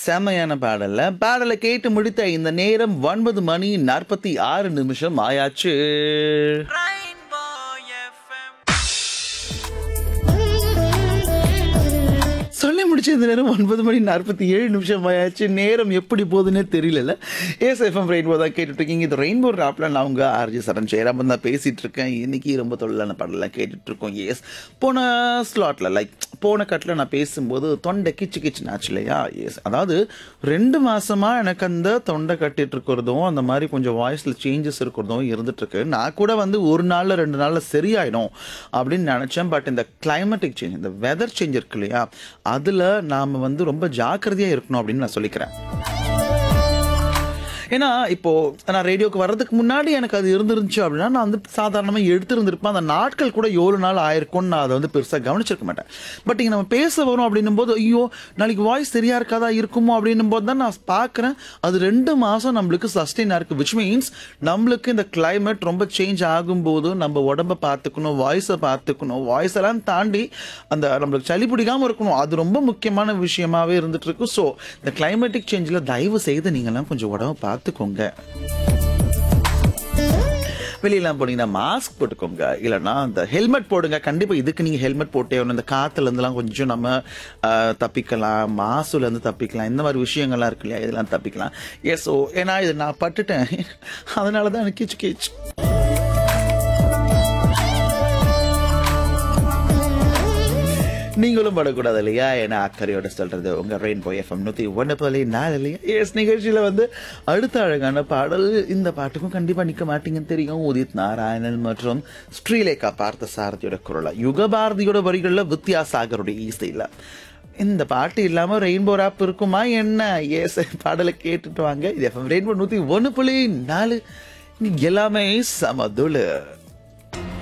செமையான பாடல்ல பாடலை கேட்டு முடித்த இந்த நேரம் ஒன்பது மணி நாற்பத்தி ஆறு நிமிஷம் ஆயாச்சு Rainbow FM. சொல்லி முடிச்ச இந்த நேரம் ஒன்பது மணி நாற்பத்தி ஏழு நிமிஷம் ஆயாச்சு நேரம் எப்படி போகுதுன்னே தெரியல ஏஸ் எஃப்எம் ரெயின்போ தான் கேட்டுட்டு இருக்கீங்க இது ரெயின்போ ராப்ல நான் உங்க ஆர்ஜி சரண் ஜெயராமன் தான் பேசிட்டு இருக்கேன் இன்னைக்கு ரொம்ப தொழிலான பாடலாம் கேட்டுட்டு இருக்கோம் எஸ் போன ஸ்லாட்ல லைக் போன கட்டில் நான் பேசும்போது தொண்டை கிச்சு கிச்சுன்னு ஆச்சு இல்லையா எஸ் அதாவது ரெண்டு மாசமா எனக்கு அந்த தொண்டை கட்டிட்டு இருக்கிறதும் அந்த மாதிரி கொஞ்சம் வாய்ஸ்ல சேஞ்சஸ் இருக்கிறதும் இருந்துட்டு இருக்கு நான் கூட வந்து ஒரு நாள்ல ரெண்டு நாள்ல சரியாயிடும் அப்படின்னு நினைச்சேன் பட் இந்த கிளைமேட்டிக் சேஞ்ச் இந்த வெதர் சேஞ்ச் இருக்கு இல்லையா அதுல நாம வந்து ரொம்ப ஜாக்கிரதையா இருக்கணும் அப்படின்னு நான் சொல்லிக்கிறேன் ஏன்னா இப்போ நான் ரேடியோக்கு வர்றதுக்கு முன்னாடி எனக்கு அது இருந்துருந்துச்சு அப்படின்னா நான் வந்து சாதாரணமாக எடுத்திருந்திருப்பேன் அந்த நாட்கள் கூட எவ்வளோ நாள் ஆயிருக்கும்னு நான் அதை வந்து பெருசாக கவனிச்சிருக்க மாட்டேன் பட் இங்கே நம்ம பேச வரோம் அப்படின்னும் போது ஐயோ நாளைக்கு வாய்ஸ் சரியா இருக்காதா இருக்குமோ அப்படின்னும் போது தான் நான் பார்க்குறேன் அது ரெண்டு மாதம் நம்மளுக்கு சஸ்டெயின் இருக்கு விச் மீன்ஸ் நம்மளுக்கு இந்த கிளைமேட் ரொம்ப சேஞ்ச் ஆகும்போது நம்ம உடம்ப பார்த்துக்கணும் வாய்ஸை பார்த்துக்கணும் வாய்ஸ் எல்லாம் தாண்டி அந்த நம்மளுக்கு சளி பிடிக்காம இருக்கணும் அது ரொம்ப முக்கியமான விஷயமாவே இருந்துட்டு இருக்கு ஸோ இந்த கிளைமேட்டிக் சேஞ்சில் தயவு செய்து நீங்கள்லாம் கொஞ்சம் உடம்ப பார்த்துக்கோங்க வெளியெல்லாம் போனீங்கன்னா மாஸ்க் போட்டுக்கோங்க இல்லைன்னா அந்த ஹெல்மெட் போடுங்க கண்டிப்பாக இதுக்கு நீங்கள் ஹெல்மெட் போட்டே ஆகணும் இந்த காத்துல இருந்துலாம் கொஞ்சம் நம்ம ஆஹ், தப்பிக்கலாம் மாசுல இருந்து தப்பிக்கலாம் இந்த மாதிரி விஷயங்கள்லாம் இருக்கு இல்லையா இதெல்லாம் தப்பிக்கலாம் எஸ் ஓ ஏன்னா இது நான் பட்டுட்டேன் அதனால தான் எனக்கு கிச்சு கிச்சு நீங்களும் படக்கூடாது இல்லையா ஏன்னா அக்கறையோட சொல்றது உங்க ரெயின்போ எஃப்எம் நூத்தி ஒன்று போல நாலு இல்லையா எஸ் நிகழ்ச்சியில வந்து அடுத்த அழகான பாடல் இந்த பாட்டுக்கும் கண்டிப்பா நிக்க மாட்டீங்கன்னு தெரியும் உதித் நாராயணன் மற்றும் ஸ்ரீலேகா பார்த்த சாரதியோட குரலா யுகபாரதியோட வரிகள்ல வித்யாசாகருடைய இசையில இந்த பாட்டு இல்லாம ரெயின்போ ராப் இருக்குமா என்ன எஸ் பாடலை கேட்டுட்டு வாங்க இது எஃப்எம் ரெயின்போ நூத்தி ஒன்று புள்ளி நாலு இங்க எல்லாமே சமதுளு